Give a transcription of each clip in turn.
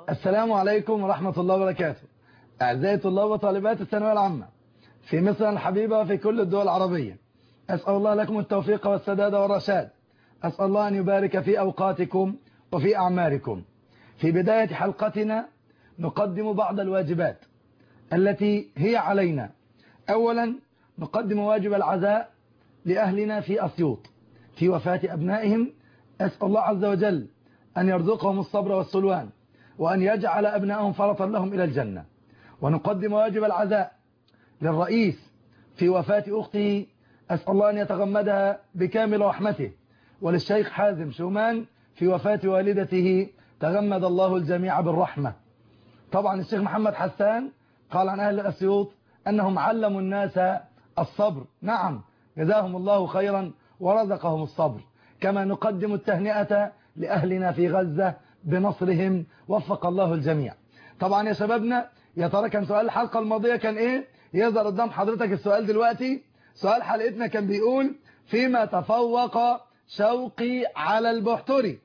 السلام عليكم ورحمة الله وبركاته أعزائي طلاب وطالبات الثانوية العامة في مصر الحبيبة وفي كل الدول العربية أسأل الله لكم التوفيق والسداد والرشاد أسأل الله أن يبارك في أوقاتكم وفي أعماركم في بداية حلقتنا نقدم بعض الواجبات التي هي علينا أولا نقدم واجب العزاء لأهلنا في أسيوط في وفاة أبنائهم أسأل الله عز وجل أن يرزقهم الصبر والسلوان وأن يجعل أبنائهم فرطا لهم إلى الجنة ونقدم واجب العزاء للرئيس في وفاة أخته أسأل الله أن يتغمدها بكامل رحمته وللشيخ حازم شومان في وفاة والدته تغمد الله الجميع بالرحمة طبعا الشيخ محمد حسان قال عن أهل أسيوط أنهم علموا الناس الصبر نعم جزاهم الله خيرا ورزقهم الصبر كما نقدم التهنئة لأهلنا في غزة بنصرهم وفق الله الجميع طبعا يا شبابنا يا ترى كان سؤال الحلقة الماضية كان ايه يظهر قدام حضرتك السؤال دلوقتي سؤال حلقتنا كان بيقول فيما تفوق شوقي على البحتري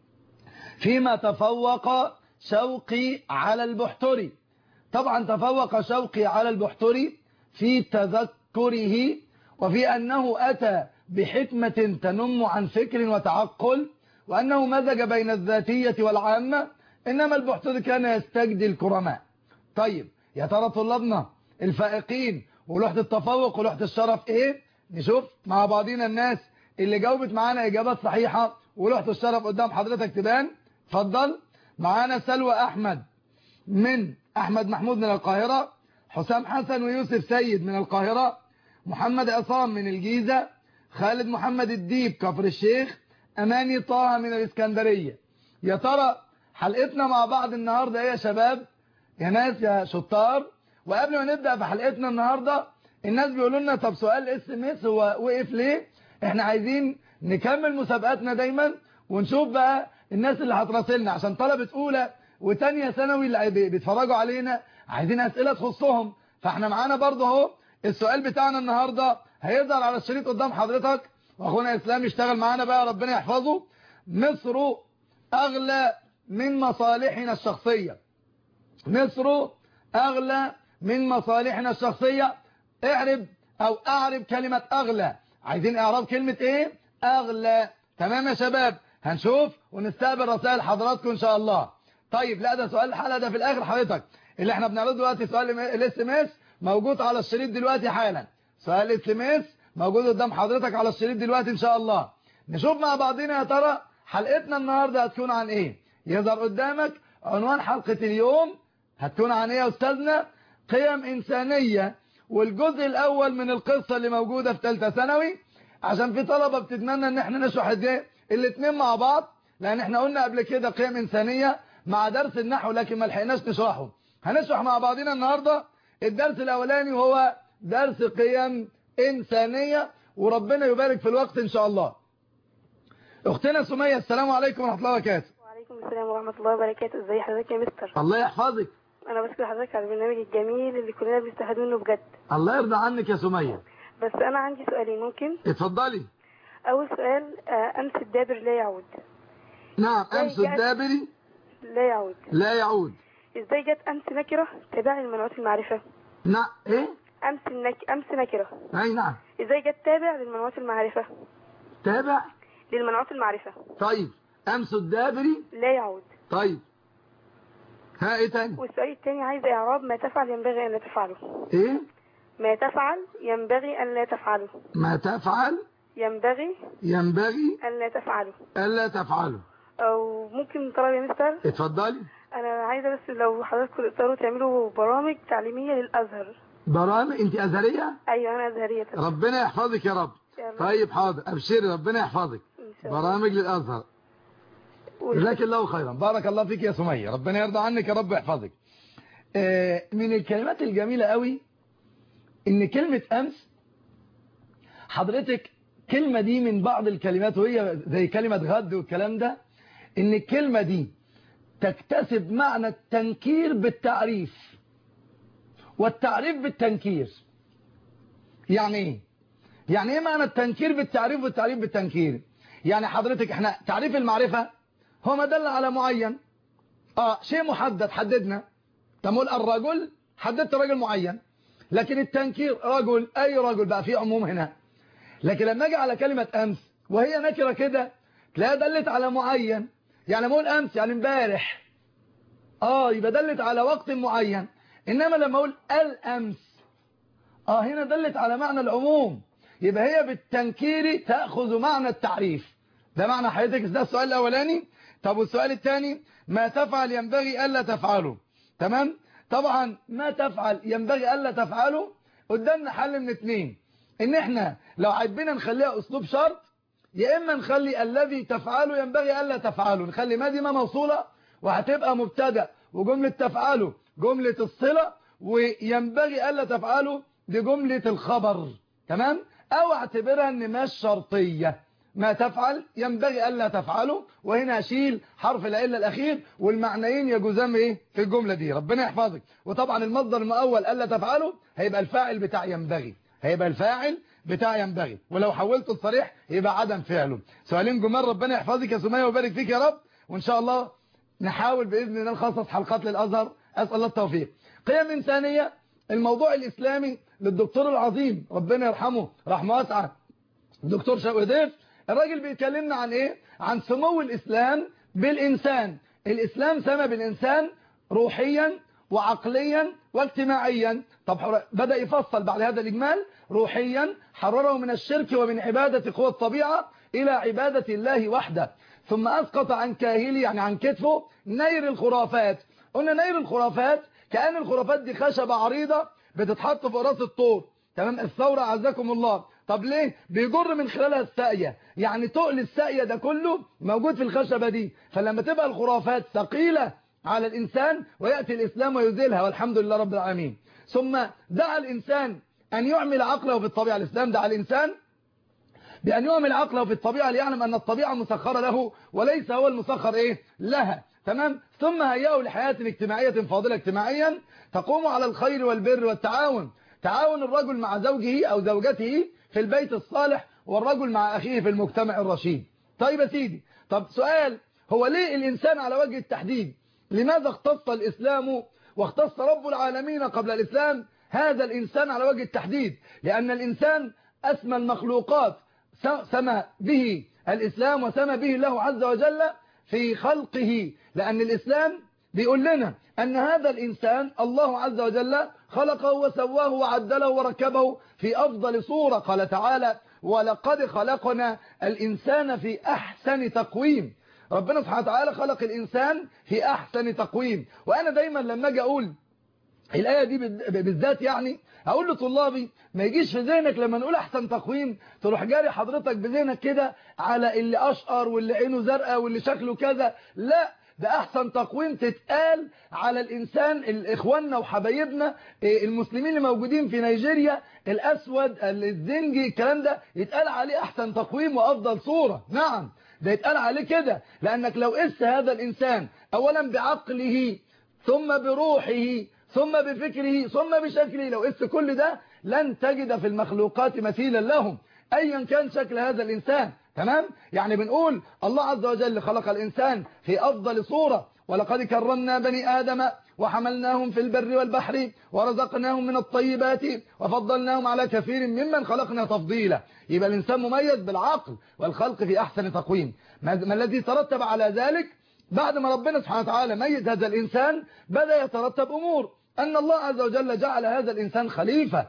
فيما تفوق شوقي على البحتري طبعا تفوق شوقي على البحتري في تذكره وفي أنه أتى بحكمة تنم عن فكر وتعقل وأنه مزج بين الذاتية والعامة إنما البحتري كان يستجدي الكرماء طيب يا ترى طلابنا الفائقين ولوحة التفوق ولوحة الشرف ايه نشوف مع بعضينا الناس اللي جاوبت معانا اجابات صحيحة ولوحة الشرف قدام حضرتك تبان اتفضل معانا سلوى احمد من احمد محمود من القاهرة حسام حسن ويوسف سيد من القاهرة محمد عصام من الجيزة خالد محمد الديب كفر الشيخ اماني طه من الاسكندرية يا ترى حلقتنا مع بعض النهاردة ايه يا شباب يا ناس يا شطار وقبل ما نبدأ في حلقتنا النهاردة الناس بيقولوا لنا طب سؤال اس ام اس هو وقف ليه احنا عايزين نكمل مسابقاتنا دايما ونشوف بقى الناس اللي هتراسلنا عشان طلبة اولى وتانية ثانوي اللي بيتفرجوا علينا عايزين اسئلة تخصهم فاحنا معانا برضه اهو السؤال بتاعنا النهاردة هيظهر على الشريط قدام حضرتك واخونا اسلام يشتغل معانا بقى ربنا يحفظه مصر اغلى من مصالحنا الشخصية مصر اغلى من مصالحنا الشخصية اعرب او اعرب كلمة اغلى عايزين اعراب كلمة ايه اغلى تمام يا شباب هنشوف ونستقبل رسائل حضراتكم ان شاء الله طيب لا ده سؤال الحلقة ده في الاخر حضرتك اللي احنا بنعرضه دلوقتي سؤال الاس ام اس موجود على الشريط دلوقتي حالا سؤال الاس ام اس موجود قدام حضرتك على الشريط دلوقتي ان شاء الله نشوف مع بعضنا يا ترى حلقتنا النهاردة هتكون عن ايه يظهر قدامك عنوان حلقة اليوم هتكون عن ايه يا استاذنا قيم انسانية والجزء الاول من القصة اللي موجودة في ثالثه ثانوي عشان في طلبة بتتمنى ان احنا نشرح ايه الاثنين مع بعض لان احنا قلنا قبل كده قيم انسانية مع درس النحو لكن ما لحقناش نشرحه هنشرح مع بعضنا النهاردة الدرس الاولاني وهو درس قيم انسانية وربنا يبارك في الوقت ان شاء الله اختنا سمية السلام عليكم ورحمة الله وبركاته وعليكم السلام ورحمة الله وبركاته ازي حضرتك يا مستر الله يحفظك انا بشكر حضرتك على البرنامج الجميل اللي كلنا بنستفاد منه بجد الله يرضى عنك يا سمية بس انا عندي سؤالين ممكن اتفضلي اول سؤال آه، امس الدابر لا يعود نعم ازاي امس جت- الدابري لا يعود لا يعود ازاي جت امس نكرة تابع للمنوعات المعرفة نعم ايه امس النك... امس نكرة اي نعم ازاي جت تابع للمنوعات المعرفة تابع للمنوعات المعرفة طيب امس الدابري لا يعود طيب ها ايه تاني والسؤال الثاني عايز اعراب ما تفعل ينبغي ان لا تفعله ايه ما تفعل ينبغي ان لا تفعله ما تفعل ينبغي ينبغي ان لا تفعله الا تفعله او ممكن طلب يا مستر اتفضلي انا عايزه بس لو حضراتكم تقدروا تعملوا برامج تعليميه للازهر برامج انت ازهريه ايوه انا ازهريه طبعا. ربنا يحفظك يا رب يا رب. طيب حاضر ابشري ربنا يحفظك ان شاء الله برامج للازهر وال- جزاك الله خيرا بارك الله فيك يا سمية ربنا يرضى عنك يا رب يحفظك آه، من الكلمات الجميلة قوي ان كلمة امس حضرتك كلمة دي من بعض الكلمات وهي زي كلمة غد والكلام ده ان الكلمة دي تكتسب معنى التنكير بالتعريف والتعريف بالتنكير يعني ايه يعني ايه معنى التنكير بالتعريف والتعريف بالتنكير يعني حضرتك احنا تعريف المعرفة هو ما دل على معين اه شيء محدد حددنا تقول الرجل حددت رجل معين لكن التنكير رجل اي رجل بقى فيه عموم هنا لكن لما اجي على كلمة امس وهي نكرة كده تلاقيها دلت على معين يعني اقول امس يعني امبارح اه يبقى دلت على وقت معين انما لما اقول الامس اه هنا دلت على معنى العموم يبقى هي بالتنكير تأخذ معنى التعريف ده معنى حضرتك ده السؤال الاولاني طب والسؤال الثاني ما تفعل ينبغي الا تفعله تمام طبعا ما تفعل ينبغي الا تفعله قدامنا حل من اتنين ان احنا لو عايزين نخليها اسلوب شرط يا اما نخلي الذي تفعله ينبغي الا تفعله نخلي ما دي ما موصوله وهتبقى مبتدا وجمله تفعله جمله الصله وينبغي الا تفعله دي جمله الخبر تمام او اعتبرها ان ما شرطيه ما تفعل ينبغي الا تفعله وهنا اشيل حرف العله الاخير والمعنيين يجوزان ايه في الجمله دي ربنا يحفظك وطبعا المصدر المؤول الا تفعله هيبقى الفاعل بتاع ينبغي هيبقى الفاعل بتاع ينبغي ولو حولته الصريح يبقى عدم فعله سؤالين جمال ربنا يحفظك يا سميه ويبارك فيك يا رب وان شاء الله نحاول باذن الله نخصص حلقات للازهر اسال الله التوفيق قيم انسانيه الموضوع الاسلامي للدكتور العظيم ربنا يرحمه رحمه واسعه الدكتور شوقي ضيف الراجل بيكلمنا عن ايه عن سمو الاسلام بالانسان الاسلام سمى بالانسان روحيا وعقليا واجتماعيا طب بدأ يفصل بعد هذا الإجمال روحيا حرره من الشرك ومن عبادة قوى الطبيعة إلى عبادة الله وحده ثم أسقط عن كاهله يعني عن كتفه نير الخرافات قلنا نير الخرافات كأن الخرافات دي خشبة عريضة بتتحط في راس الطور تمام الثورة عزكم الله طب ليه بيجر من خلالها الساقية يعني تقل الساقية ده كله موجود في الخشبة دي فلما تبقى الخرافات ثقيلة على الإنسان ويأتي الإسلام ويزيلها والحمد لله رب العالمين ثم دعا الإنسان أن يعمل عقله في الطبيعة الإسلام دعا الإنسان بأن يعمل عقله في الطبيعة ليعلم أن الطبيعة مسخرة له وليس هو المسخر إيه لها تمام ثم هيئه لحياة اجتماعية فاضلة اجتماعيا تقوم على الخير والبر والتعاون تعاون الرجل مع زوجه أو زوجته في البيت الصالح والرجل مع أخيه في المجتمع الرشيد طيب يا سيدي طب سؤال هو ليه الإنسان على وجه التحديد لماذا اختص الإسلام واختص رب العالمين قبل الإسلام هذا الإنسان على وجه التحديد لأن الإنسان أسمى المخلوقات سمى به الإسلام وسمى به الله عز وجل في خلقه لأن الإسلام بيقول لنا أن هذا الإنسان الله عز وجل خلقه وسواه وعدله وركبه في أفضل صورة قال تعالى ولقد خلقنا الإنسان في أحسن تقويم ربنا سبحانه وتعالى خلق الإنسان في أحسن تقويم وأنا دايما لما أجي أقول الآية دي بالذات يعني أقول لطلابي ما يجيش في ذهنك لما نقول أحسن تقويم تروح جاري حضرتك بذهنك كده على اللي أشقر واللي عينه زرقاء واللي شكله كذا لا ده أحسن تقويم تتقال على الإنسان إخواننا وحبايبنا المسلمين اللي موجودين في نيجيريا الأسود الزنجي الكلام ده يتقال عليه أحسن تقويم وأفضل صورة نعم ده يتقال عليه كده لأنك لو قست هذا الإنسان أولا بعقله ثم بروحه ثم بفكره ثم بشكله لو قست كل ده لن تجد في المخلوقات مثيلا لهم أيا كان شكل هذا الإنسان تمام يعني بنقول الله عز وجل خلق الإنسان في أفضل صورة ولقد كرمنا بني آدم وحملناهم في البر والبحر ورزقناهم من الطيبات وفضلناهم على كثير ممن خلقنا تفضيلا يبقى الإنسان مميز بالعقل والخلق في أحسن تقويم ما الذي ترتب على ذلك بعد ما ربنا سبحانه وتعالى ميز هذا الإنسان بدأ يترتب أمور أن الله عز وجل جعل هذا الإنسان خليفة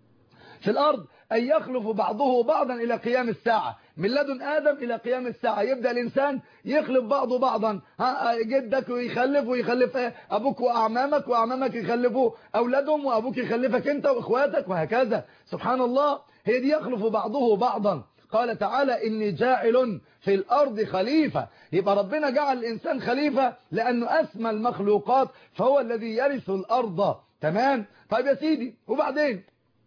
في الأرض أن يخلف بعضه بعضا إلى قيام الساعة من لدن آدم إلى قيام الساعة يبدأ الإنسان يخلف بعضه بعضا ها جدك ويخلف ويخلف أبوك وأعمامك وأعمامك يخلفوا أولادهم وأبوك يخلفك أنت وإخواتك وهكذا سبحان الله هي دي يخلف بعضه بعضا قال تعالى إني جاعل في الأرض خليفة يبقى ربنا جعل الإنسان خليفة لأنه أسمى المخلوقات فهو الذي يرث الأرض تمام طيب يا سيدي وبعدين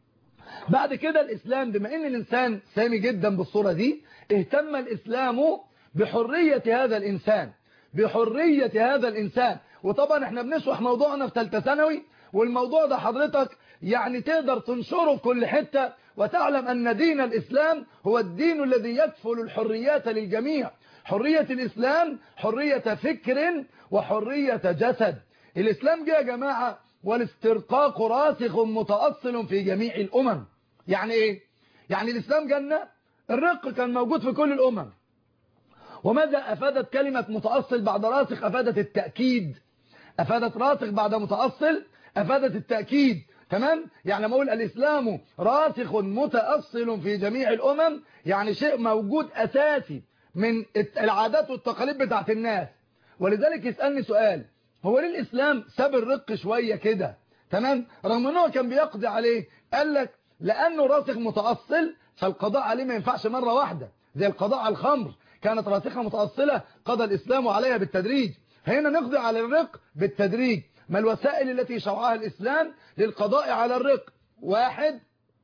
بعد كده الإسلام بما أن الإنسان سامي جدا بالصورة دي اهتم الإسلام بحرية هذا الإنسان بحرية هذا الإنسان وطبعا احنا بنشرح موضوعنا في ثالثه ثانوي والموضوع ده حضرتك يعني تقدر تنشره في كل حتة وتعلم أن دين الإسلام هو الدين الذي يكفل الحريات للجميع حرية الإسلام حرية فكر وحرية جسد الإسلام جاء يا جماعة والاسترقاق راسخ متأصل في جميع الأمم يعني إيه؟ يعني الإسلام جنة الرق كان موجود في كل الأمم وماذا أفادت كلمة متأصل بعد راسخ أفادت التأكيد أفادت راسخ بعد متأصل أفادت التأكيد تمام يعني لما اقول الإسلام راسخ متأصل في جميع الأمم يعني شيء موجود أساسي من العادات والتقاليد بتاعت الناس ولذلك يسألني سؤال هو ليه الإسلام ساب الرق شوية كده تمام رغم انه كان بيقضي عليه قال لك لأنه راسخ متأصل فالقضاء عليه ما ينفعش مرة واحدة زي القضاء على الخمر كانت راسخة متأصلة قضى الإسلام عليها بالتدريج هنا نقضي على الرق بالتدريج ما الوسائل التي شرعها الإسلام للقضاء على الرق واحد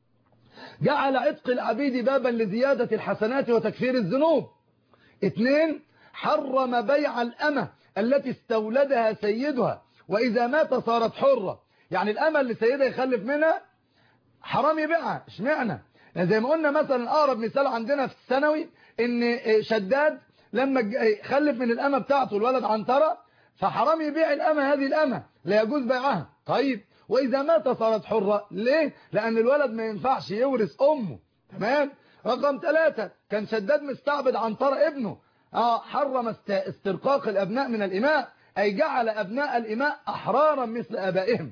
جعل عتق العبيد بابا لزيادة الحسنات وتكفير الذنوب اثنين حرم بيع الأمة التي استولدها سيدها وإذا مات صارت حرة يعني الأمة اللي سيدها يخلف منها حرام يبيعها اشمعنى يعني زي ما قلنا مثلا أقرب مثال عندنا في الثانوي ان شداد لما خلف من الأمة بتاعته الولد عنترة فحرام يبيع الأمة هذه الأمة لا يجوز بيعها طيب وإذا مات صارت حرة ليه لأن الولد ما ينفعش يورث أمه تمام رقم ثلاثة كان شداد مستعبد عنترة ابنه آه حرم استرقاق الأبناء من الإماء أي جعل أبناء الإماء أحرارا مثل أبائهم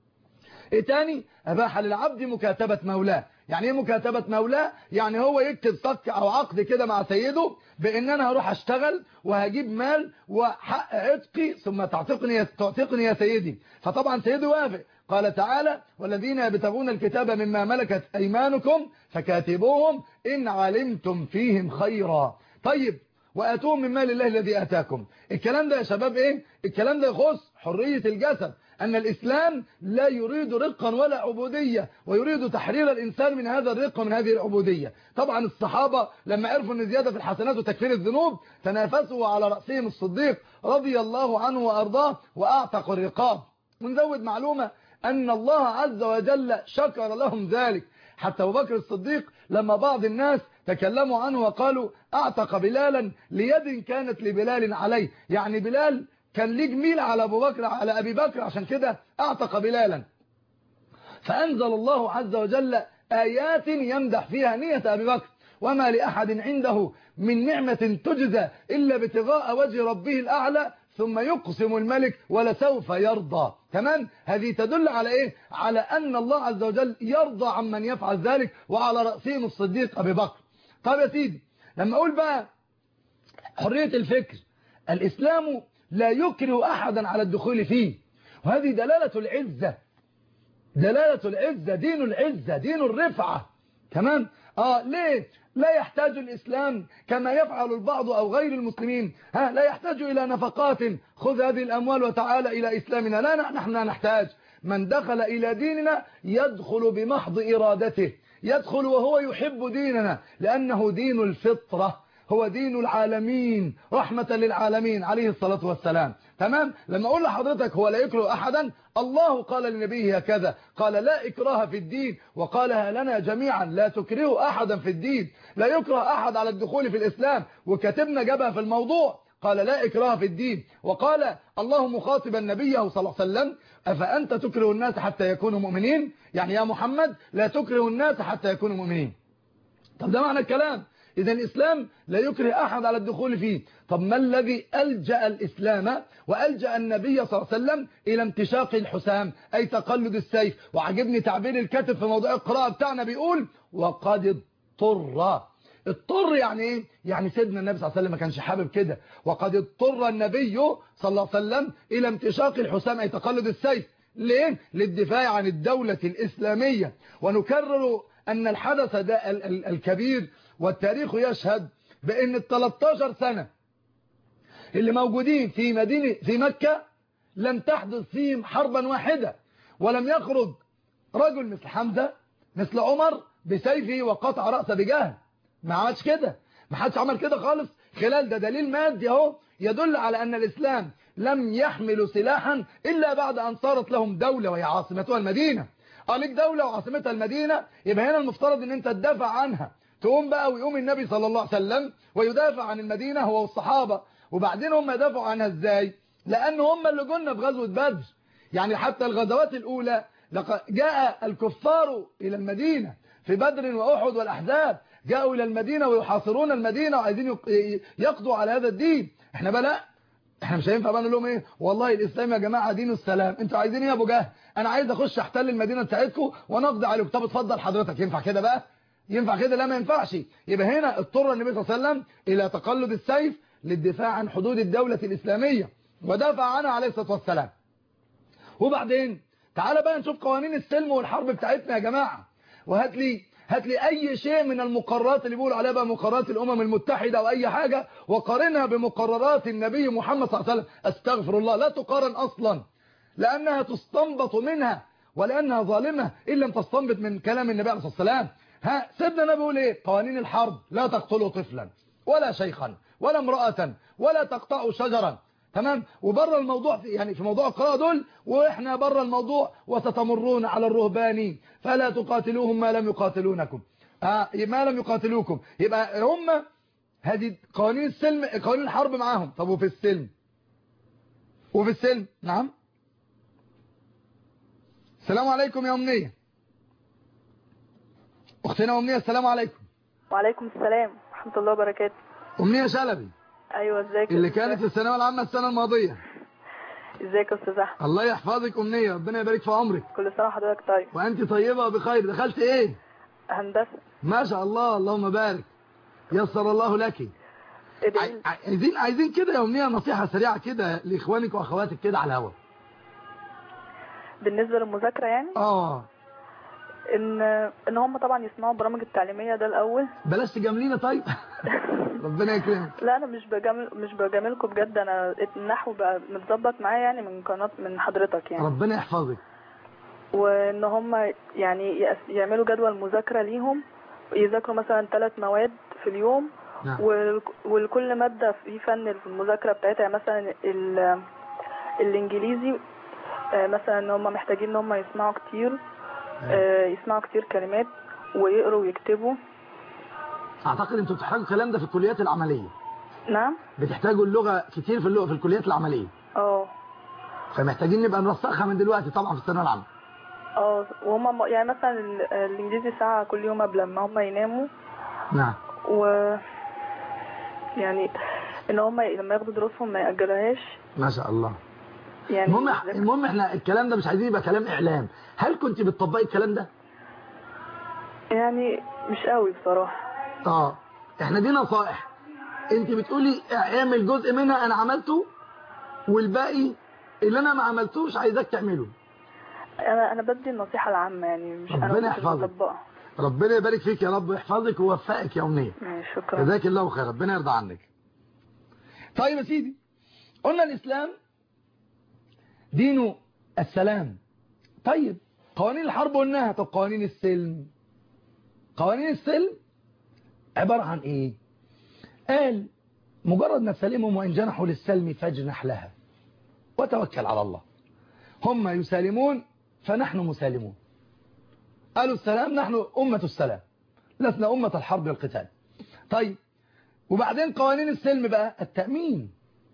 إيه تاني أباح للعبد مكاتبة مولاه يعني ايه مكاتبة مولاه يعني هو يكتب صك او عقد كده مع سيده بان انا هروح اشتغل وهجيب مال وحق عتقي ثم تعتقني تعتقني يا سيدي فطبعا سيده وافق قال تعالى والذين يبتغون الكتاب مما ملكت ايمانكم فكاتبوهم ان علمتم فيهم خيرا طيب واتوهم من مال الله الذي اتاكم الكلام ده يا شباب ايه الكلام ده يخص حرية الجسد أن الإسلام لا يريد رقا ولا عبودية ويريد تحرير الإنسان من هذا الرق ومن هذه العبودية طبعا الصحابة لما عرفوا أن زيادة في الحسنات وتكفير الذنوب تنافسوا على رأسهم الصديق رضي الله عنه وأرضاه وأعتق الرقاب ونزود معلومة أن الله عز وجل شكر لهم ذلك حتى أبو بكر الصديق لما بعض الناس تكلموا عنه وقالوا أعتق بلالا ليد كانت لبلال عليه يعني بلال كان ليه جميل على أبو بكر على أبي بكر عشان كده أعتق بلالا فأنزل الله عز وجل آيات يمدح فيها نية أبي بكر وما لأحد عنده من نعمة تجزى إلا ابتغاء وجه ربه الأعلى ثم يقسم الملك ولسوف يرضى تمام هذه تدل على إيه على أن الله عز وجل يرضى عمن يفعل ذلك وعلى رأسهم الصديق أبي بكر طب يا سيدي لما أقول بقى حرية الفكر الإسلام لا يكره أحدا على الدخول فيه وهذه دلالة العزة دلالة العزة دين العزة دين الرفعة تمام آه ليه لا يحتاج الإسلام كما يفعل البعض أو غير المسلمين ها لا يحتاج إلى نفقات خذ هذه الأموال وتعالى إلى إسلامنا لا نحن نحتاج من دخل إلى ديننا يدخل بمحض إرادته يدخل وهو يحب ديننا لأنه دين الفطرة هو دين العالمين رحمة للعالمين عليه الصلاة والسلام تمام لما أقول لحضرتك هو لا يكره أحدا الله قال لنبيه هكذا قال لا إكراه في الدين وقالها لنا جميعا لا تكرهوا أحدا في الدين لا يكره أحد على الدخول في الإسلام وكتبنا جبهة في الموضوع قال لا إكراه في الدين وقال الله مخاطبا نبيه صلى الله عليه وسلم أفأنت تكره الناس حتى يكونوا مؤمنين يعني يا محمد لا تكره الناس حتى يكونوا مؤمنين طب ده معنى الكلام إذا الإسلام لا يكره أحد على الدخول فيه طب ما الذي ألجأ الإسلام وألجأ النبي صلى الله عليه وسلم إلى امتشاق الحسام أي تقلد السيف وعجبني تعبير الكاتب في موضوع القراءة بتاعنا بيقول وقد اضطر اضطر يعني ايه يعني سيدنا النبي صلى الله عليه وسلم ما كانش حابب كده وقد اضطر النبي صلى الله عليه وسلم إلى امتشاق الحسام أي تقلد السيف ليه للدفاع عن الدولة الإسلامية ونكرر أن الحدث ده الكبير والتاريخ يشهد بأن ال 13 سنة اللي موجودين في مدينة في مكة لم تحدث فيهم حربا واحدة ولم يخرج رجل مثل حمزة مثل عمر بسيفه وقطع رأس بجهل ما عملش كده ما حدش عمل كده خالص خلال ده دليل مادي اهو يدل على أن الإسلام لم يحملوا سلاحا إلا بعد أن صارت لهم دولة وهي عاصمتها المدينة قال لك دولة وعاصمتها المدينة يبقى هنا المفترض ان انت تدافع عنها تقوم بقى ويقوم النبي صلى الله عليه وسلم ويدافع عن المدينة هو والصحابة وبعدين هم يدافعوا عنها ازاي لان هم اللي قلنا في غزوة بدر يعني حتى الغزوات الاولى لقد جاء الكفار الى المدينة في بدر واحد والاحزاب جاءوا الى المدينة ويحاصرون المدينة وعايزين يقضوا على هذا الدين احنا بقى لا احنا مش هينفع بقى نقول لهم ايه والله الاسلام يا جماعه دين السلام انتوا عايزين ايه يا ابو جهل انا عايز اخش احتل المدينه بتاعتكم ونقضي عليكم طب اتفضل حضرتك ينفع كده بقى ينفع كده لا ما ينفعش يبقى هنا اضطر النبي صلى الله عليه وسلم الى تقلد السيف للدفاع عن حدود الدولة الإسلامية ودافع عنها عليه الصلاة والسلام وبعدين تعال بقى نشوف قوانين السلم والحرب بتاعتنا يا جماعة وهات لي هات لي اي شيء من المقررات اللي بيقولوا عليها بقى مقررات الامم المتحده او اي حاجه وقارنها بمقررات النبي محمد صلى الله عليه وسلم استغفر الله لا تقارن اصلا لانها تستنبط منها ولانها ظالمه ان لم تستنبط من كلام النبي عليه الصلاه والسلام ها سيدنا النبي بيقول ايه قوانين الحرب لا تقتلوا طفلا ولا شيخا ولا امراه ولا تقطعوا شجرا تمام وبره الموضوع في يعني في موضوع القراءه دول واحنا بره الموضوع وستمرون على الرهبان فلا تقاتلوهم ما لم يقاتلونكم آه ما لم يقاتلوكم يبقى هم هذه قوانين السلم قوانين الحرب معاهم طب وفي السلم وفي السلم نعم السلام عليكم يا امنيه اختنا امنيه السلام عليكم وعليكم السلام ورحمه الله وبركاته امنيه شلبي ايوه ازيك اللي كانت في الثانويه العامه السنه الماضيه ازيك يا استاذ احمد الله يحفظك امنيه ربنا يبارك في عمرك كل سنه وحضرتك طيب وانت طيبه وبخير دخلت ايه هندسه ما شاء الله اللهم بارك يسر الله لك ادعي لي. عايزين عايزين كده يا امنيه نصيحه سريعه كده لاخوانك واخواتك كده على الهوا بالنسبه للمذاكره يعني اه ان ان هم طبعا يسمعوا البرامج التعليميه ده الاول بلاش تجاملينا طيب ربنا يكرمك لا انا مش بجامل مش بجاملكم بجد انا النحو بقى متظبط معايا يعني من قناه من حضرتك يعني ربنا يحفظك وان هم يعني يقس- يعملوا جدول مذاكره ليهم يذاكروا مثلا ثلاث مواد في اليوم نعم وال- ولكل ماده في فن في المذاكره بتاعتها يعني مثلا ال- الانجليزي آه، مثلا ان هم محتاجين ان هم يسمعوا كتير آه، يسمعوا كتير كلمات ويقروا ويكتبوا اعتقد انتوا بتحتاجوا الكلام ده في الكليات العمليه نعم بتحتاجوا اللغه كتير في اللغه في الكليات العمليه اه فمحتاجين نبقى نرسخها من دلوقتي طبعا في الثانويه العامه اه وهم م- يعني مثلا ال- الانجليزي ساعه كل يوم قبل ما هم يناموا نعم و يعني ان هم لما ياخدوا دروسهم ما ياجلوهاش ما شاء الله يعني المهم يذاكروا. المهم احنا الكلام ده مش عايزين يبقى كلام اعلام هل كنت بتطبقي الكلام ده يعني مش قوي بصراحه اه احنا دي نصائح انت بتقولي اعمل جزء منها انا عملته والباقي اللي انا ما عملتوش عايزاك تعمله انا انا بدي النصيحه العامه يعني مش ربنا انا مش يحفظك. بطبقها ربنا يبارك فيك يا رب ويحفظك ويوفقك يا امنيه ماشي، شكرا جزاك الله خير ربنا يرضى عنك طيب يا سيدي قلنا الإسلام دينه السلام طيب قوانين الحرب قلناها طب قوانين السلم قوانين السلم عبارة عن ايه قال مجرد ما تسلمهم وإن جنحوا للسلم فاجنح لها وتوكل على الله هم يسالمون فنحن مسالمون قالوا السلام نحن أمة السلام لسنا أمة الحرب والقتال طيب وبعدين قوانين السلم بقى التأمين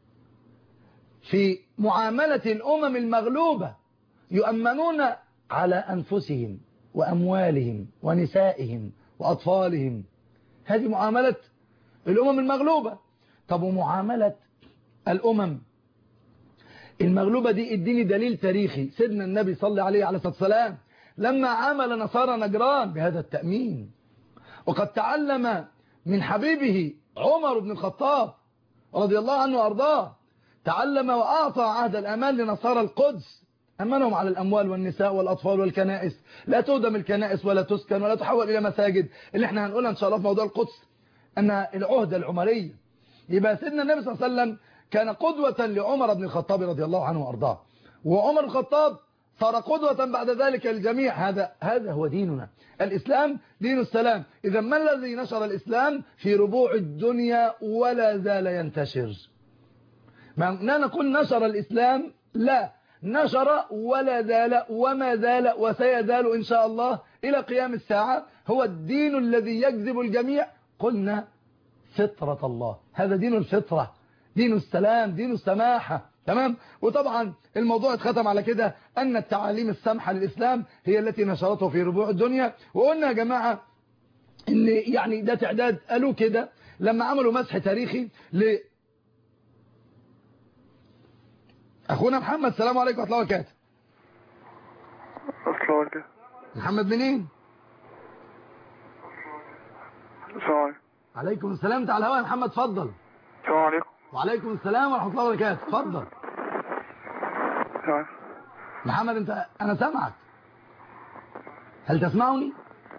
في معاملة الأمم المغلوبة يؤمنون على أنفسهم وأموالهم ونسائهم وأطفالهم هذه معاملة الأمم المغلوبة طب ومعاملة الأمم المغلوبة دي اديني دليل تاريخي سيدنا النبي صلى عليه عليه الصلاة والسلام لما عامل نصارى نجران بهذا التأمين وقد تعلم من حبيبه عمر بن الخطاب رضي الله عنه وأرضاه تعلم وأعطى عهد الأمان لنصارى القدس أمنهم على الأموال والنساء والأطفال والكنائس لا تهدم الكنائس ولا تسكن ولا تحول إلى مساجد اللي احنا هنقولها إن شاء الله في موضوع القدس أن العهدة العمرية يبقى سيدنا النبي صلى الله عليه وسلم كان قدوة لعمر بن الخطاب رضي الله عنه وأرضاه وعمر بن الخطاب صار قدوة بعد ذلك للجميع هذا هذا هو ديننا الإسلام دين السلام إذا ما الذي نشر الإسلام في ربوع الدنيا ولا زال ينتشر ما نقول نشر الإسلام لا نشر ولا زال وما زال وسيزال إن شاء الله إلى قيام الساعة هو الدين الذي يجذب الجميع قلنا فطرة الله هذا دين الفطرة دين السلام دين السماحة تمام وطبعا الموضوع اتختم على كده أن التعاليم السامحة للإسلام هي التي نشرته في ربوع الدنيا وقلنا يا جماعة ان يعني ده تعداد قالوا كده لما عملوا مسح تاريخي ل اخونا محمد السلام عليكم ورحمه الله وبركاته السلام عليكم محمد منين السلام عليكم عليكم السلام تعال الهواء يا محمد اتفضل السلام عليكم وعليكم السلام ورحمه الله وبركاته اتفضل السلام عليكم. محمد انت انا سامعك هل تسمعني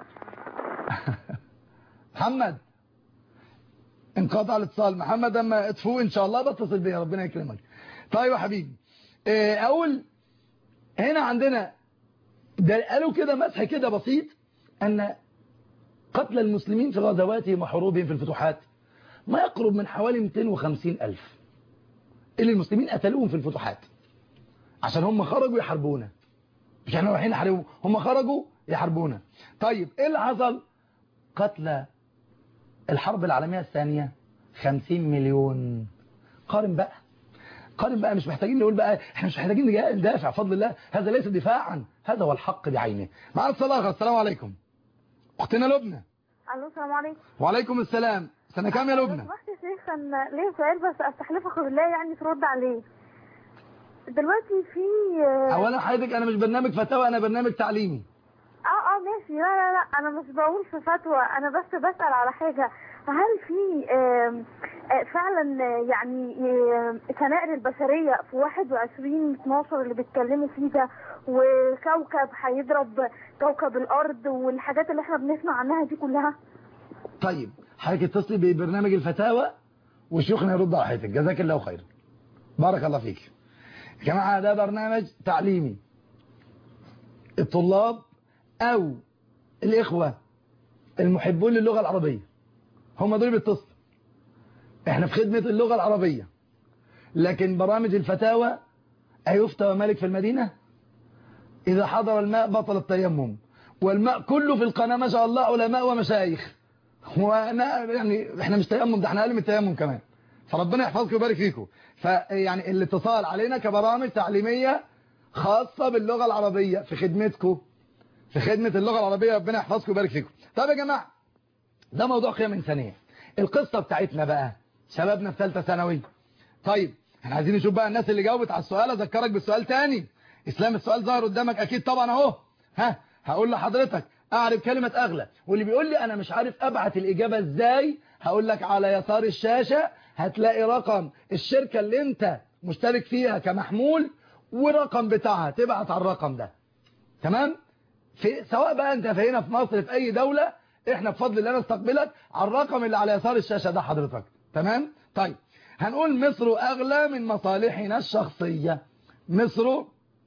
محمد انقطع الاتصال محمد اما تفوق ان شاء الله بتصل بيا ربنا يكرمك طيب يا حبيبي اه، اقول هنا عندنا ده قالوا كده مسح كده بسيط ان قتل المسلمين في غزواتهم وحروبهم في الفتوحات ما يقرب من حوالي 250 ألف اللي المسلمين قتلوهم في الفتوحات عشان هم خرجوا يحاربونا مش احنا رايحين نحاربهم هم خرجوا يحاربونا طيب ايه اللي حصل قتل الحرب العالمية الثانية 50 مليون قارن بقى قارن بقى مش محتاجين نقول بقى احنا مش محتاجين نجا- ندافع فضل الله هذا ليس دفاعا هذا هو الحق بعينه معنا الصلاة السلام عليكم اختنا لبنى الو السلام عليكم وعليكم السلام سنة كام يا لو لبنى سمحت يا شيخ انا ليا سؤال بس استحلفك بالله يعني ترد عليه دلوقتي في اه اولا حضرتك انا مش برنامج فتاوى انا برنامج تعليمي اه ماشي لا لا لا انا مش بقول في فتوى انا بس بسأل على حاجة هل في آم، آه، فعلا آه، يعني آم، كنائر البشرية في 21 12 اللي بيتكلموا فيه ده وكوكب هيضرب كوكب الارض والحاجات اللي احنا بنسمع عنها دي كلها طيب حضرتك اتصلي ببرنامج الفتاوى وشيوخنا يرد على حضرتك جزاك الله خير بارك الله فيك يا جماعه ده برنامج تعليمي الطلاب او الاخوه المحبون للغه العربيه هم دول بيتصلوا احنا في خدمه اللغه العربيه لكن برامج الفتاوى ايفتى مالك في المدينه اذا حضر الماء بطل التيمم والماء كله في القناه ما شاء الله علماء ومشايخ وانا يعني احنا مش تيمم ده احنا اقل من التيمم كمان فربنا يحفظكم ويبارك فيكم فيعني الاتصال علينا كبرامج تعليميه خاصه باللغه العربيه في خدمتكم في خدمه اللغه العربيه ربنا يحفظكم ويبارك فيكم طب يا جماعه ده موضوع قيم انسانيه القصه بتاعتنا بقى شبابنا في ثالثه ثانوي طيب احنا عايزين نشوف بقى الناس اللي جاوبت على السؤال اذكرك بالسؤال تاني اسلام السؤال ظهر قدامك اكيد طبعا اهو ها هقول لحضرتك اعرف كلمة اغلى واللي بيقول لي انا مش عارف ابعت الاجابة ازاي هقول لك على يسار الشاشة هتلاقي رقم الشركة اللي انت مشترك فيها كمحمول ورقم بتاعها تبعت على الرقم ده تمام في سواء بقى انت في هنا في مصر في اي دولة احنا بفضل الله نستقبلك على الرقم اللي على يسار الشاشة ده حضرتك تمام طيب هنقول مصر اغلى من مصالحنا الشخصية مصر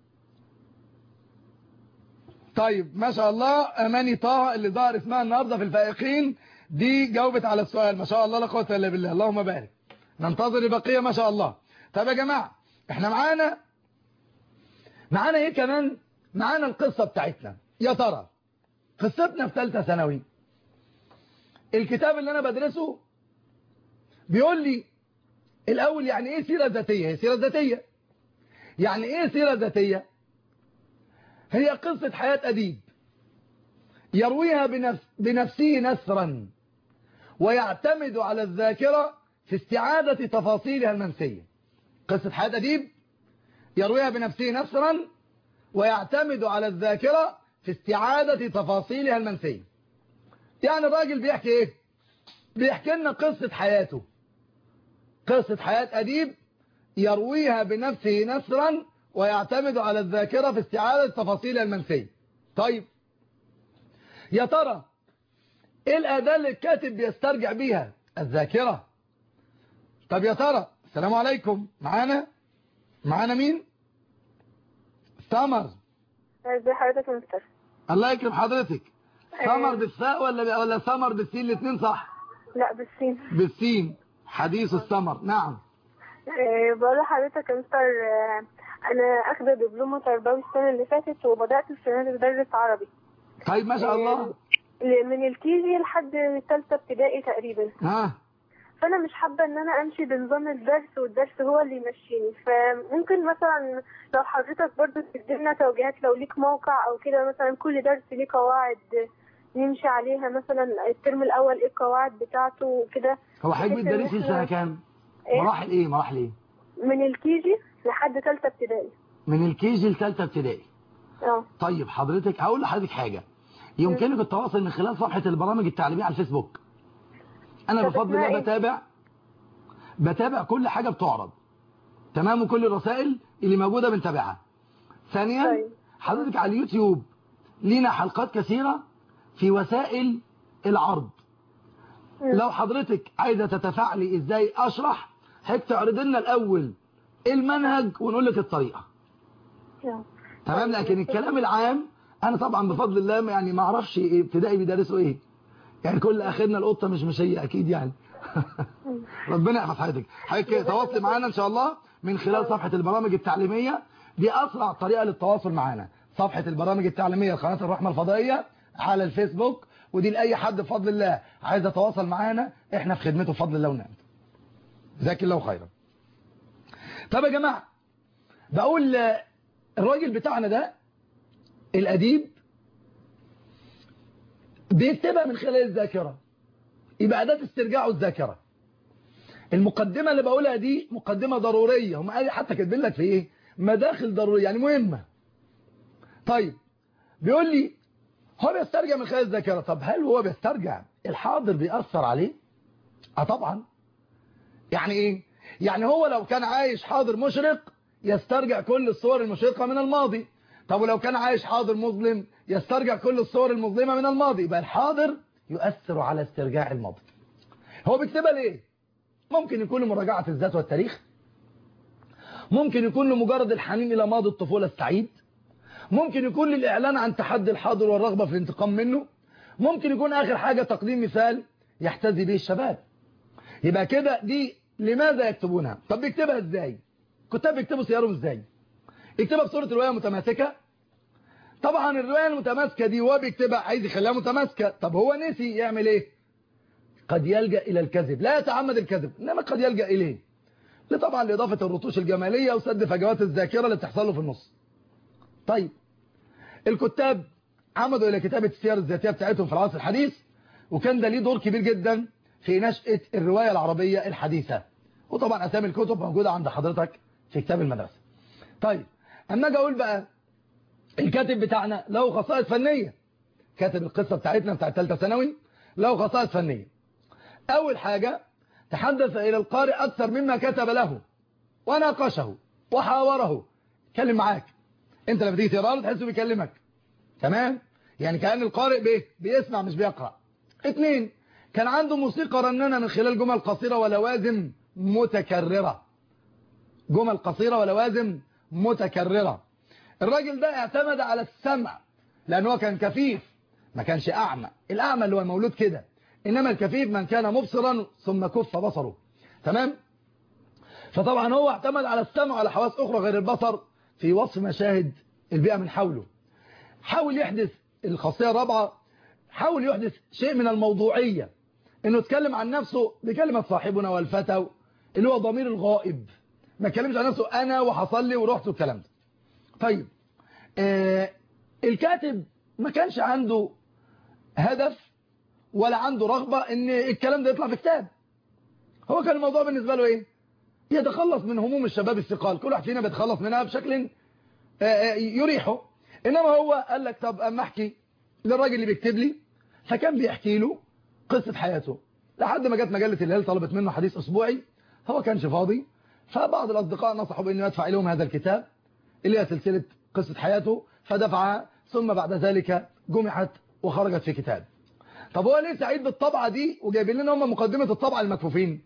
طيب ما شاء الله اماني طه اللي ظهر اسمها النهارده في الفائقين دي جاوبت على السؤال ما شاء الله لا قوه الا بالله اللهم بارك ننتظر البقيه ما شاء الله طب يا جماعه احنا معانا معانا ايه كمان معانا القصه بتاعتنا يا ترى قصتنا في ثالثه ثانوي الكتاب اللي انا بدرسه بيقول لي الاول يعني ايه سيره ذاتيه هي سيره ذاتيه يعني ايه سيره ذاتيه هي قصة حياة أديب يرويها بنفس بنفسه نثرا ويعتمد على الذاكرة في استعادة تفاصيلها المنسية قصة حياة أديب يرويها بنفسه نثرا ويعتمد على الذاكرة في استعادة تفاصيلها المنسية يعني الراجل بيحكي ايه بيحكي لنا قصة حياته قصة حياة أديب يرويها بنفسه نثرا ويعتمد على الذاكرة في استعادة تفاصيل المنسية طيب يا ترى ايه الأداة اللي الكاتب بيسترجع بيها الذاكرة طب يا ترى السلام عليكم معانا معانا مين سمر ازي حضرتك يا مستر الله يكرم حضرتك سمر بالساء ولا ولا سمر بالسين الاثنين صح لا بالسين بالسين حديث السمر نعم آه، بقول لحضرتك يا مستر آه، انا اخده دبلومه تربوي السنه اللي فاتت وبدات السنه دي بدرس عربي طيب ما شاء الله ل- من الكيجي لحد ثالثه ابتدائي تقريبا ها فانا مش حابه ان انا امشي بنظام الدرس والدرس هو اللي يمشيني فممكن مثلا لو حضرتك برضو تدينا توجيهات لو ليك موقع او كده مثلا كل درس ليه قواعد نمشي عليها مثلا الترم الاول ايه القواعد بتاعته وكده هو حضرتك بحيث إن بتدرسي إحنا- سنه كام إيه؟ مراحل ايه مراحل ايه من الكيجي لحد ثالثه ابتدائي من الكيجي لثالثه ابتدائي اه طيب حضرتك هقول لحضرتك حاجه يمكنك التواصل من خلال صفحه البرامج التعليميه على الفيسبوك انا طب بفضل اسمها الله إيه؟ بتابع بتابع كل حاجه بتعرض تمام وكل الرسائل اللي موجوده بنتابعها ثانيا طيب. حضرتك على اليوتيوب لينا حلقات كثيره في وسائل العرض لو حضرتك عايزه تتفاعلي ازاي اشرح حضرتك تعرض لنا الاول المنهج ونقول لك الطريقه آه. تمام لكن الكلام العام انا طبعا بفضل الله يعني ما اعرفش إيه ابتدائي بيدرسوا ايه يعني كل اخرنا القطه مش مشيه اكيد يعني ربنا يحفظ حضرتك حضرتك تواصلي معانا ان شاء الله من خلال صفحه البرامج التعليميه دي اسرع طريقه للتواصل معانا صفحه البرامج التعليميه لقناه الرحمه الفضائيه على الفيسبوك ودي لاي حد بفضل الله عايز يتواصل معانا احنا في خدمته بفضل الله ونعم جزاك الله خيرا طب يا جماعه بقول آه، الراجل بتاعنا ده الأديب بيكتبها من خلال الذاكرة يبقى أداة استرجاعه الذاكرة المقدمة اللي بقولها دي مقدمة ضرورية هم قال حتى كاتبين لك في ايه مداخل ضرورية يعني مهمة طيب بيقول لي هو بيسترجع من خلال الذاكرة طب هل هو بيسترجع الحاضر بيأثر عليه اه طبعا يعني ايه يعني هو لو كان عايش حاضر مشرق يسترجع كل الصور المشرقة من الماضي طب ولو كان عايش حاضر مظلم يسترجع كل الصور المظلمة من الماضي يبقى الحاضر يؤثر على استرجاع الماضي هو بيكتبها ليه ممكن يكون لمراجعة الذات والتاريخ ممكن يكون لمجرد الحنين إلى ماضي الطفولة السعيد ممكن يكون للإعلان عن تحدي الحاضر والرغبة في الانتقام منه ممكن يكون آخر حاجة تقديم مثال يحتذي به الشباب يبقى كده دي لماذا يكتبونها طب بيكتبها ازاي كتاب بيكتبوا سيارهم ازاي يكتبها بصورة رواية متماسكة طبعا الرواية المتماسكة دي هو بيكتبها عايز يخليها متماسكة طب هو نسي يعمل ايه قد يلجأ الى الكذب لا يتعمد الكذب انما قد يلجأ اليه لطبعا لإضافة الرطوش الجمالية وسد فجوات الذاكرة اللي بتحصل له في النص طيب الكتاب عمدوا إلى كتابة السير الذاتية بتاعتهم في العصر الحديث وكان ده ليه دور كبير جدا في نشأة الرواية العربية الحديثة وطبعا أسامي الكتب موجودة عند حضرتك في كتاب المدرسة طيب أما أجي أقول بقى الكاتب بتاعنا له خصائص فنية كاتب القصة بتاعتنا بتاعت ثالثه ثانوي له خصائص فنية أول حاجة تحدث إلى القارئ أكثر مما كتب له وناقشه وحاوره اتكلم معاك انت لما تيجي تقرا له تحسه بيكلمك تمام يعني كأن القارئ بيه بيسمع مش بيقرأ اتنين كان عنده موسيقى رنانة من خلال جمل قصيرة ولوازم متكررة جمل قصيرة ولوازم متكررة الراجل ده اعتمد على السمع لأنه كان كفيف ما كانش أعمى الأعمى اللي هو المولود كده إنما الكفيف من كان مبصرا ثم كف بصره تمام فطبعا هو اعتمد على السمع وعلى حواس أخرى غير البصر في وصف مشاهد البيئة من حوله حاول يحدث الخاصية الرابعة حاول يحدث شيء من الموضوعية انه يتكلم عن نفسه بكلمة صاحبنا والفتى اللي هو ضمير الغائب ما يتكلمش عن نفسه انا وحصل لي ورحت والكلام ده طيب آه الكاتب ما كانش عنده هدف ولا عنده رغبة ان الكلام ده يطلع في كتاب هو كان الموضوع بالنسبة له ايه يتخلص من هموم الشباب الثقال كل واحد فينا بيتخلص منها بشكل آه آه يريحه انما هو قال لك طب اما احكي للراجل اللي بيكتب لي فكان بيحكي له قصة حياته لحد ما جت مجلة الهلال طلبت منه حديث أسبوعي هو كانش فاضي فبعض الأصدقاء نصحوا بأنه يدفع لهم هذا الكتاب اللي هي سلسلة قصة حياته فدفعها ثم بعد ذلك جمعت وخرجت في كتاب طب هو ليه سعيد بالطبعة دي وجايبين لنا هم مقدمة الطبعة المكفوفين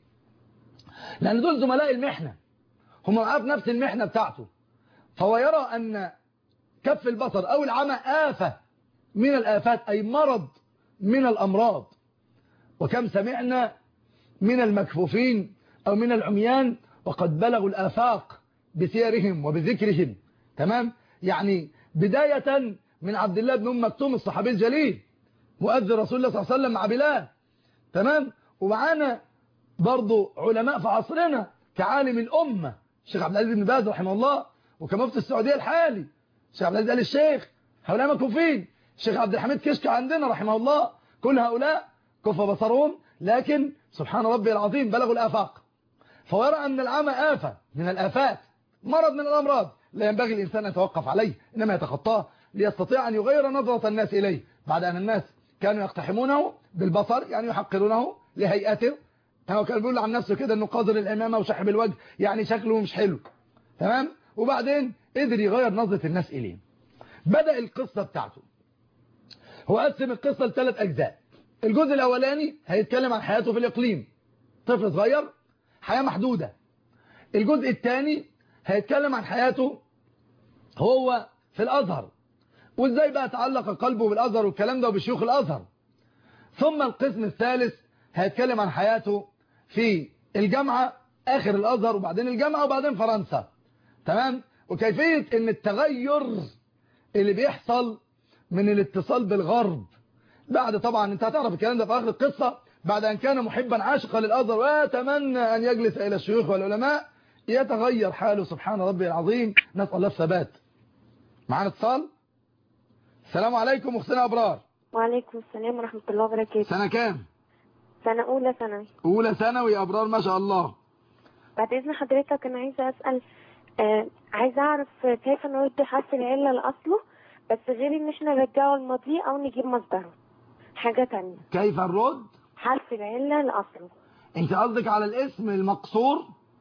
لأن دول زملاء المحنة هم معاه في نفس المحنة بتاعته فهو يرى أن كف البصر أو العمى آفة من الآفات أي مرض من الأمراض وكم سمعنا من المكفوفين أو من العميان وقد بلغوا الآفاق بسيرهم وبذكرهم تمام يعني بداية من عبد الله بن أم مكتوم الصحابي الجليل مؤذن رسول الله صلى الله عليه وسلم مع بلال تمام ومعانا برضو علماء في عصرنا كعالم الأمة الشيخ عبد العزيز بن باز رحمه الله وكمفتي السعودية الحالي الشيخ عبد العزيز آل الشيخ هؤلاء مكفوفين الشيخ عبد الحميد كشك عندنا رحمه الله كل هؤلاء كف بصرهم لكن سبحان ربي العظيم بلغوا الآفاق فيرى أن العمى آفة من الآفات مرض من الأمراض لا ينبغي الإنسان أن يتوقف عليه إنما يتخطاه ليستطيع أن يغير نظرة الناس إليه بعد أن الناس كانوا يقتحمونه بالبصر يعني يحقرونه لهيئته هو كان بيقول عن نفسه كده انه قادر الامامه وشحب الوجه يعني شكله مش حلو تمام وبعدين قدر يغير نظرة الناس اليه بدأ القصة بتاعته هو قسم القصة لثلاث اجزاء الجزء الاولاني هيتكلم عن حياته في الاقليم طفل صغير حياة محدودة الجزء الثاني هيتكلم عن حياته هو في الازهر وازاي بقى تعلق قلبه بالازهر والكلام ده وبشيوخ الازهر ثم القسم الثالث هيتكلم عن حياته في الجامعة آخر الأزهر وبعدين الجامعة وبعدين فرنسا تمام وكيفية ان التغير اللي بيحصل من الاتصال بالغرب بعد طبعا انت هتعرف الكلام ده في آخر القصة بعد أن كان محبا عاشقا للأزهر ويتمنى أن يجلس إلى الشيوخ والعلماء يتغير حاله سبحان ربي العظيم نسأل الله الثبات معانا اتصال السلام عليكم أختنا أبرار وعليكم السلام ورحمة الله وبركاته سنة كام سنة أولى ثانوي أولى ثانوي يا أبرار ما شاء الله بعد إذن حضرتك أنا عايزة أسأل آه عايزة أعرف كيف نرد حرف العلة لأصله بس غير إن إحنا نرجعه الماضي أو نجيب مصدره حاجة تانية كيف الرد حرف العلة لأصله انت قصدك على الاسم المقصور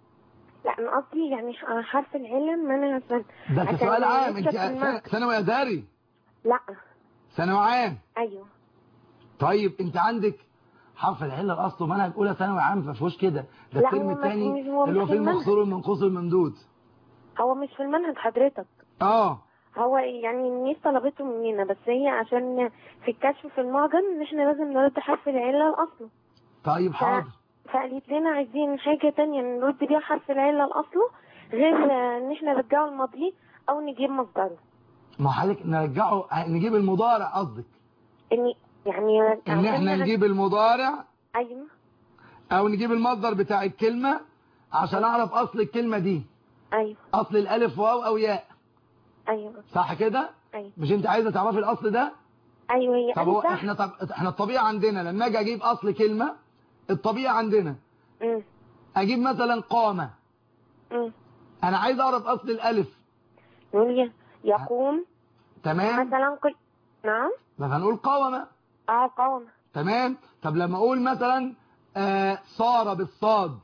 لا أنا قصدي يعني حرف العلة ما أنا عشان ده عشان سؤال عام لسه انت في المعنى. ثانوي اداري لا ثانوي عام أيوه طيب انت عندك حرف العله الاصل منهج اولى ثانوي عام ما فيهوش كده ده لا، الترم هو ما- الثاني مش- هو اللي هو مش فيه المنهج. المقصور والمنقوص والممدود هو مش في المنهج حضرتك اه هو يعني الناس طلبته مننا بس هي عشان في الكشف في المعجم ان احنا لازم نرد حرف العلة لأصله طيب حاضر فقالت لنا عايزين حاجة تانية نرد بيها حرف العلة لأصله غير آه، ان احنا نرجعه الماضي او نجيب مصدره ما حضرتك نرجعه نجيب المضارع قصدك ان يعني ان عشان احنا نح- نجيب المضارع ايوه او نجيب المصدر بتاع الكلمة عشان اعرف اصل الكلمة دي ايوه اصل الالف واو او ياء ايوه صح كده ايوه مش انت عايزه تعرفي الاصل ده ايوه هي طب هو قالت احنا طب احنا الطبيعه عندنا لما اجي اجيب اصل كلمه الطبيعه عندنا امم اجيب مثلا قامه امم انا عايز اعرف اصل الالف نقول ي- يقوم تمام مثلا قل نعم بس هنقول قومه اه قوم تمام طب لما اقول مثلا آه صار بالصاد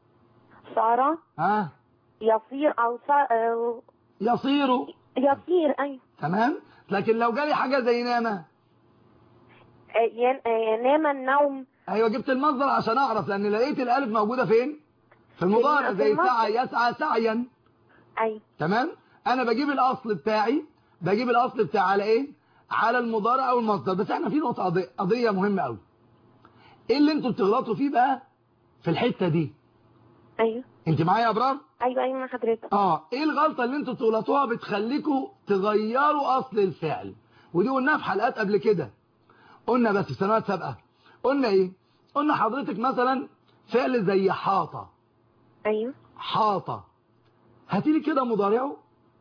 صار ها يصير او صار آه، يصير يصير ايوه تمام لكن لو جالي حاجه زي نامه آه، ين- آه، نام النوم ايوه جبت المصدر عشان اعرف لان لقيت الالف موجوده فين في المضارع في زي المصدر. سعى يسعى سعيا ايوه تمام انا بجيب الاصل بتاعي بجيب الاصل بتاعي على ايه على المضارع او المصدر بس احنا في نقطه قضيه, قضية مهمه قوي ايه اللي انتوا بتغلطوا فيه بقى في الحته دي ايوه انت معايا يا ابرار ايوه ايوه مع حضرتك اه ايه الغلطه اللي انتوا بتغلطوها بتخليكوا تغيروا اصل الفعل ودي قلناها في حلقات قبل كده قلنا بس في سنوات سابقه قلنا ايه قلنا حضرتك مثلا فعل زي حاطه ايوه حاطه هاتي لي كده مضارعه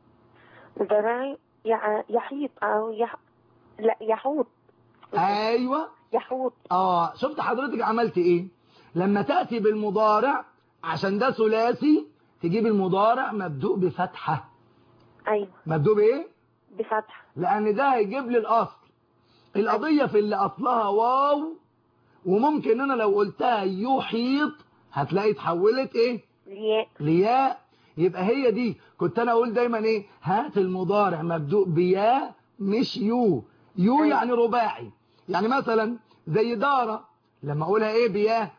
مضارعي يع- يحيط او يح... لا يحوط ايوه يحوط اه شفت حضرتك عملت ايه لما تأتي بالمضارع عشان ده ثلاثي تجيب المضارع مبدوء بفتحة ايوه مبدوء بايه بفتح لان ده هيجيب لي الاصل القضية في اللي اصلها واو وممكن انا لو قلتها يحيط هتلاقي اتحولت ايه لياء لياء يبقى هي دي كنت انا اقول دايما ايه هات المضارع مبدوء بياء مش يو يو أيوة. يعني رباعي يعني مثلا زي دارة لما اقولها ايه بياء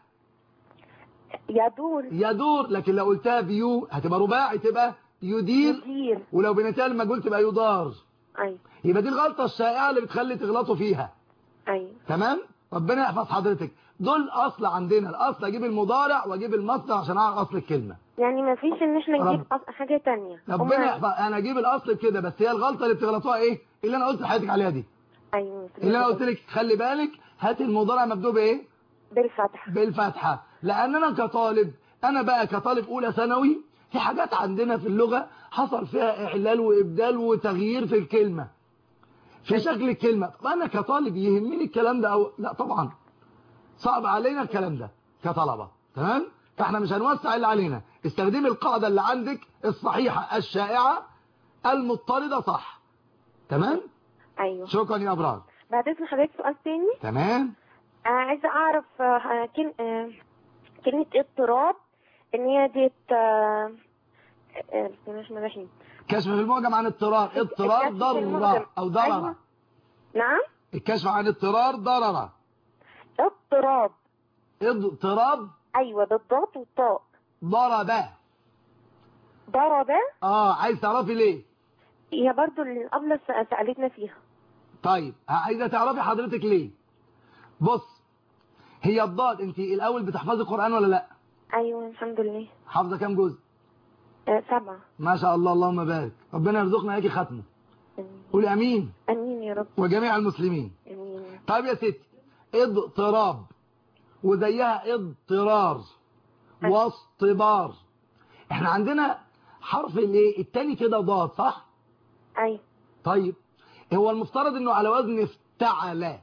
يدور يدور لكن لو قلتها بيو هتبقى رباعي تبقى يدير يدير ولو بنتها لما قلت تبقى يدار ايوه يبقى دي الغلطة الشائعة اللي بتخلي تغلطوا فيها ايوه تمام ربنا يحفظ حضرتك دول اصل عندنا الاصل اجيب المضارع واجيب المصدر عشان اعرف اصل الكلمه يعني ما فيش ان احنا نجيب رب- أص- حاجة تانية ربنا هما- يحفظ انا اجيب الاصل كده بس هي الغلطه اللي بتغلطوها ايه اللي انا قلت لحضرتك عليها دي ايوه اللي انا قلت لك خلي بالك هات المضارع مبدوء بايه بالفتح بالفتحه لان انا كطالب انا بقى كطالب اولى ثانوي في حاجات عندنا في اللغه حصل فيها اعلال وابدال وتغيير في الكلمه في شكل الكلمه طب انا كطالب يهمني الكلام ده او لا طبعا صعب علينا الكلام ده كطلبه تمام فاحنا مش هنوسع اللي علينا استخدمي القاعده اللي عندك الصحيحه الشائعه المضطرده صح تمام ايوه شكرا يا ابرار بعد اذن حضرتك سؤال تاني تمام آه عايزة اعرف آه كل... آه كلمة اضطراب ان هي ديت آه آه، بسم الله الرحمن الرحيم كشف في المعجم عن اضطرار اضطرار الكشف في المعجم. ضرر او ضرر أيوة. نعم الكشف عن اضطرار ضرر اضطراب اضطراب ايوه بالضاد والطاء ضرب ضرب اه عايز تعرفي ليه هي برضو اللي قبل س- سألتنا فيها طيب عايزه تعرفي حضرتك ليه بص هي الضاد انت الاول بتحفظي القران ولا لا ايوه الحمد لله حافظه كام جزء آه سبعة ما شاء الله اللهم بارك ربنا يرزقنا اياكي ختمه امين قولي امين امين يا رب وجميع المسلمين امين طيب يا ستي اضطراب وزيها اضطرار واصطبار احنا عندنا حرف الايه التاني كده ضاد صح ايوه طيب هو المفترض انه على وزن افتعل